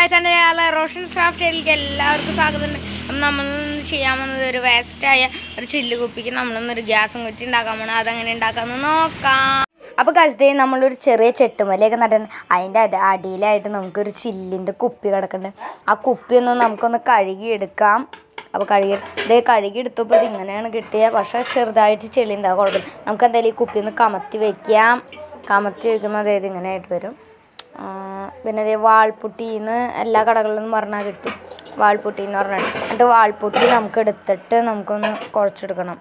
guys എൻ്റെ ആളെ റോഷൻ ക്രാഫ്റ്റിലേക്ക് എല്ലാവർക്കും സ്വാഗതമുണ്ട് അപ്പം നമ്മൾ ചെയ്യാൻ പോകുന്നത് ഒരു വേസ്റ്റായ ഒരു ചില്ല് കുപ്പിക്ക് നമ്മളൊന്നൊരു ഗ്യാസും കുറ്റി ഉണ്ടാക്കാൻ പോകണം അതെങ്ങനെ ഉണ്ടാക്കാമെന്ന് നോക്കാം അപ്പോൾ കരുതേ നമ്മളൊരു ചെറിയ ചെട്ടുമലയൊക്കെ നട്ടിട്ടുണ്ട് അതിൻ്റെ അത് അടിയിലായിട്ട് നമുക്കൊരു ചില്ലിൻ്റെ കുപ്പി കിടക്കുന്നുണ്ട് ആ കുപ്പി ഒന്ന് നമുക്കൊന്ന് കഴുകിയെടുക്കാം അപ്പോൾ കഴുകി ഇതേ കഴുകി എടുത്തപ്പോൾ ഇത് ഇങ്ങനെയാണ് കിട്ടിയത് പക്ഷേ ചെറുതായിട്ട് ചെളി ഉണ്ടാകും കുഴപ്പമില്ല നമുക്ക് എന്തായാലും ഈ കുപ്പി ഒന്ന് കമത്തി വെക്കാം കമത്തി വെക്കുമ്പോൾ അതായത് ഇങ്ങനെ ആയിട്ട് വരും ആ, പിന്നെ അതേ വാൾപുട്ടിന്ന് എല്ലാ കടകളിലും പറഞ്ഞാൽ കിട്ടും വാൾപുട്ടി എന്ന് പറഞ്ഞാൽ എന്നിട്ട് വാൾപുട്ടി നമുക്ക് എടുത്തിട്ട് നമുക്കൊന്ന് കുഴച്ചെടുക്കണം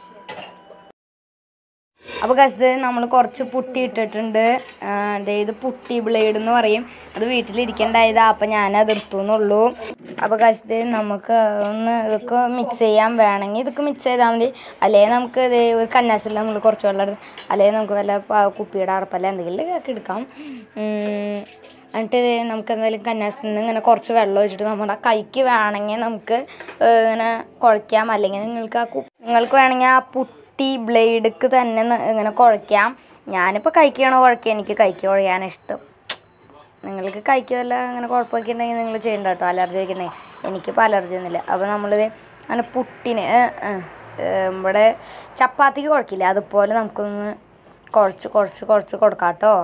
അപ്പോൾ കസ് നമ്മൾ കുറച്ച് പുട്ടി ഇട്ടിട്ടുണ്ട് ആ, ദേ ഇത് പുട്ടി ബ്ലേഡ് എന്ന് പറയും അത് വീട്ടിലിരിക്കണ്ടായതാ അപ്പം ഞാൻ അത് എടുത്തു എന്നുള്ളൂ അപ്പോൾ കസ് നമുക്ക് ഒന്ന് ഇതൊക്കെ മിക്സ് ചെയ്യാൻ വേണമെങ്കിൽ ഇതൊക്കെ മിക്സ് ചെയ്താൽ മതി അല്ലെങ്കിൽ നമുക്ക് ഇത് ഒരു കന്നാസിൽ നമ്മൾ കുറച്ച് വെള്ളം എടുത്ത് അല്ലെങ്കിൽ നമുക്ക് വല്ല പ- കുപ്പിയുടെ അടപ്പല്ല എന്തെങ്കിലും ഒക്കെ എടുക്കാം ഉം, എന്നിട്ട് ഇത് നമുക്ക് എന്തായാലും കന്നാസിൽ നിന്ന് ഇങ്ങനെ കുറച്ച് വെള്ളം ഒഴിച്ചിട്ട് നമ്മുടെ കൈക്ക് വേണമെങ്കിൽ നമുക്ക് ഏഹ്, ഇങ്ങനെ കുഴയ്ക്കാം അല്ലെങ്കിൽ നിങ്ങൾക്ക് ആ കു നിങ്ങൾക്ക് വേണമെങ്കിൽ ആ പുട്ടി ബ്ലേഡ്ക്ക് തന്നെ ന- ഇങ്ങനെ കുഴയ്ക്കാം ഞാനിപ്പോൾ കൈക്കാണോ കുഴക്കുക എനിക്ക് കൈക്ക് കുഴയാൻ ഇഷ്ടം നിങ്ങൾക്ക് കൈക്ക് വല്ല അങ്ങനെ കുഴപ്പമൊക്കെ ഉണ്ടെങ്കിൽ നിങ്ങൾ ചെയ്യണ്ട കേട്ടോ അലർജി ഒക്കെ ഉണ്ടെങ്കിൽ എനിക്കിപ്പോൾ അലർജി ഒന്നുമില്ല അപ്പോൾ നമ്മളിത് അങ്ങനെ പുട്ടിന് ഏ, ഏ, ഏ, ഇവിടെ ചപ്പാത്തിക്ക് കുഴക്കില്ല അതുപോലെ നമുക്കൊന്ന് കുഴച്ച് കുഴച്ച് കുഴച്ച് കൊടുക്കാം കേട്ടോ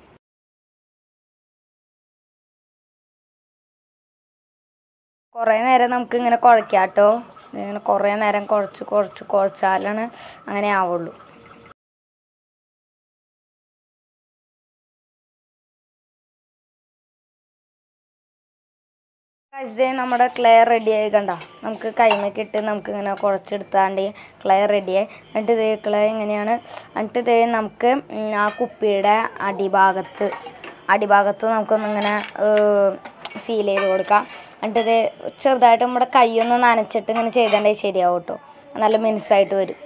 കുറേ നേരം നമുക്ക് ഇങ്ങനെ കുഴക്കാം കേട്ടോ ഇങ്ങനെ കുറേ നേരം കുഴച്ച് കുഴച്ച് കുഴച്ചാലാണ് അങ്ങനെ ആവുള്ളൂ ഇതേ നമ്മുടെ ക്ലേ റെഡി ആയി കണ്ട നമുക്ക് കൈമൊക്കെ ഇട്ട് നമുക്ക് ഇങ്ങനെ കുഴച്ചെടുത്താണ്ട് ക്ലേ റെഡിയായി എന്നിട്ട് ഇതേ ക്ലേ ഇങ്ങനെയാണ് എന്നിട്ട് ഇതേ നമുക്ക് ഉം ആ കുപ്പിയുടെ അടിഭാഗത്ത് അടിഭാഗത്ത് നമുക്കൊന്നിങ്ങനെ സീൽ ചെയ്ത് കൊടുക്കാം എന്നിട്ട് ഇത് ചെറുതായിട്ട് നമ്മുടെ കൈയൊന്ന് നനച്ചിട്ട് ഇങ്ങനെ ചെയ്തേണ്ടത് ശരിയാവും കേട്ടോ നല്ല മിനുസായിട്ട് വരും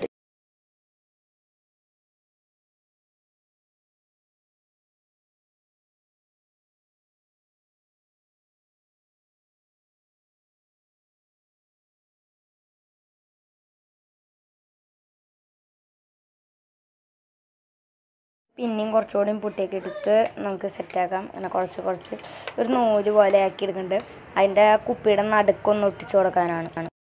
പിന്നെയും കുറച്ചുകൂടി പുട്ടിയൊക്കെ എടുത്ത് നമുക്ക് സെറ്റാക്കാം അങ്ങനെ കുറച്ച് കുറച്ച് ഒരു നൂല് പോലെ ആക്കി എടുക്കുന്നുണ്ട് അതിൻ്റെ ആ കുപ്പിയുടെ നടുക്കൊന്ന് ഒട്ടിച്ചു കൊടുക്കാനാണ്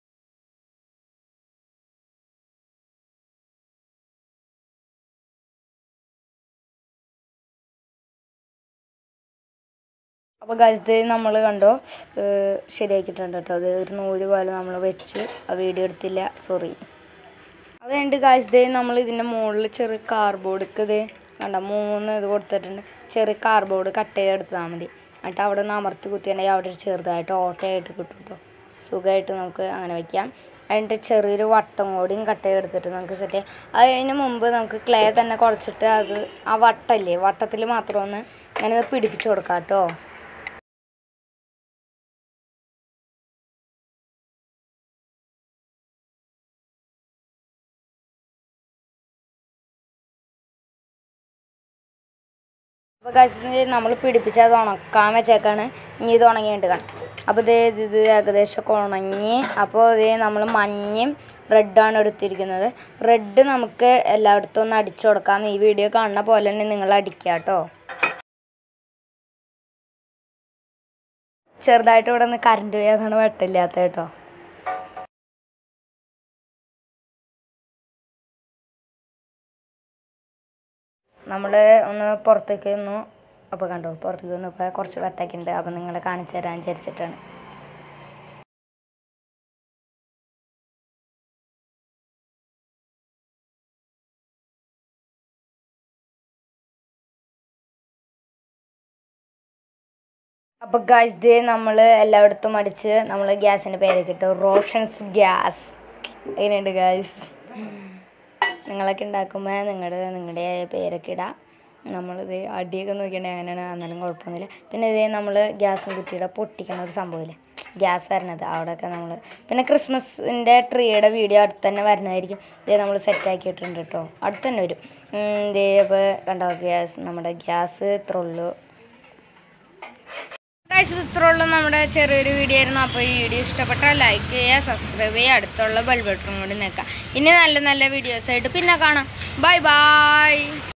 അപ്പോൾ ഗജത്ത് നമ്മൾ കണ്ടോ ഏഹ് ശരിയാക്കിയിട്ടുണ്ട് കേട്ടോ അത് ഒരു നൂല് പോലെ നമ്മൾ വെച്ച് ആ വീഡിയോ എടുത്തില്ല സോറി അത് കഴിഞ്ഞിട്ട് ഗായ്സ് ദേ നമ്മൾ ഇതിൻ്റെ മുകളിൽ ചെറിയ കാർബോർഡൊക്കെ ഇത് കണ്ട മൂന്ന് ഇത് കൊടുത്തിട്ടുണ്ട് ചെറിയ കാർബോർഡ് കട്ട് ചെയ്തെടുത്താൽ മതി എന്നിട്ട് അവിടെ നിന്ന് അമർത്തി കുത്തിയിട്ടുണ്ടെങ്കിൽ അവിടെ ഒരു ചെറുതായിട്ട് ഓട്ടയായിട്ട് കിട്ടും കേട്ടോ സുഖമായിട്ട് നമുക്ക് അങ്ങനെ വയ്ക്കാം അതിൻ്റെ ചെറിയൊരു വട്ടം കൂടിയും കട്ട് ചെയ്തെടുത്തിട്ട് നമുക്ക് സെറ്റ് ചെയ്യാം അത് കഴിഞ്ഞ് മുമ്പ് നമുക്ക് ക്ലേ തന്നെ കുഴച്ചിട്ട് അത് ആ വട്ടമില്ലേ വട്ടത്തിൽ മാത്രം ഒന്ന് അങ്ങനെ ഇത് പിടിപ്പിച്ച് കൊടുക്കാം കേട്ടോ അപ്പോൾ ഗൈസ് നമ്മൾ പിടിപ്പിച്ച് അത് ഉണക്കാൻ വെച്ചേക്കാണ് ഇനി ഇത് ഉണങ്ങിയിട്ട് കാണാം അപ്പോൾ ഇത് ഇത് ഏകദേശമൊക്കെ ഉണങ്ങി അപ്പോൾ ഇത് നമ്മൾ മഞ്ഞയും റെഡാണ് എടുത്തിരിക്കുന്നത് റെഡ് നമുക്ക് എല്ലായിടത്തും ഒന്ന് അടിച്ചു കൊടുക്കാം ഈ വീഡിയോ കാണുന്ന പോലെ തന്നെ നിങ്ങൾ അടിക്കുക കേട്ടോ ചെറുതായിട്ട് ഇവിടെ നിന്ന് കറണ്ട് പോയതാണ് വെട്ടമില്ലാത്ത കേട്ടോ നമ്മൾ ഒന്ന് പുറത്തേക്ക് വന്നു അപ്പോൾ കണ്ടോ പുറത്തേക്ക് വന്നു ഇപ്പോൾ കുറച്ച് വെട്ടൊക്കെ ഉണ്ട് അപ്പോൾ നിങ്ങളെ കാണിച്ചു തരാൻ വിചാരിച്ചിട്ടാണ് അപ്പോൾ ഗായ്സ് ഡേ നമ്മൾ എല്ലായിടത്തും അടിച്ച് നമ്മൾ ഗ്യാസിൻ്റെ പേരൊക്കെ ഇട്ടു റോഷൻസ് ഗ്യാസ് എങ്ങനെയുണ്ട് ഗായ്സ് നിങ്ങളൊക്കെ ഉണ്ടാക്കുമ്പോൾ നിങ്ങളുടെ നിങ്ങളുടെ പേരൊക്കെ ഇടാം നമ്മളിത് അടിയൊക്കെ നോക്കിയിട്ടുണ്ടെങ്കിൽ അങ്ങനെയാണ് എന്നാലും കുഴപ്പമൊന്നുമില്ല പിന്നെ ഇതേ നമ്മൾ ഗ്യാസും കുറ്റിയുടെ പൊട്ടിക്കണ ഒരു സംഭവമില്ലേ ഗ്യാസ് വരണത് അവിടെയൊക്കെ നമ്മൾ പിന്നെ ക്രിസ്മസിൻ്റെ ട്രീയുടെ വീഡിയോ അടുത്ത് തന്നെ വരുന്നതായിരിക്കും ഇതേ നമ്മൾ സെറ്റാക്കിയിട്ടുണ്ട് കേട്ടോ അടുത്ത് തന്നെ വരും ഉം, ഇതേ അപ്പോൾ കണ്ടോ ഗ്യാസ് നമ്മുടെ ഗ്യാസ് ഇത്ര ഉള്ളൂ ഗൈസ് ഇത്രേ ഉള്ളൂ നമ്മുടെ ചെറിയൊരു വീഡിയോ ആയിരുന്നു അപ്പോൾ ഈ വീഡിയോ ഇഷ്ടപ്പെട്ടാൽ ലൈക്ക് ചെയ്യുക സബ്സ്ക്രൈബ് ചെയ്യുക അടുത്തുള്ള ബെൽ ബട്ടൺ കൂടി നിൽക്കുക ഇനി നല്ല നല്ല വീഡിയോസ് ആയിട്ട് പിന്നെ കാണാം ബൈ ബൈ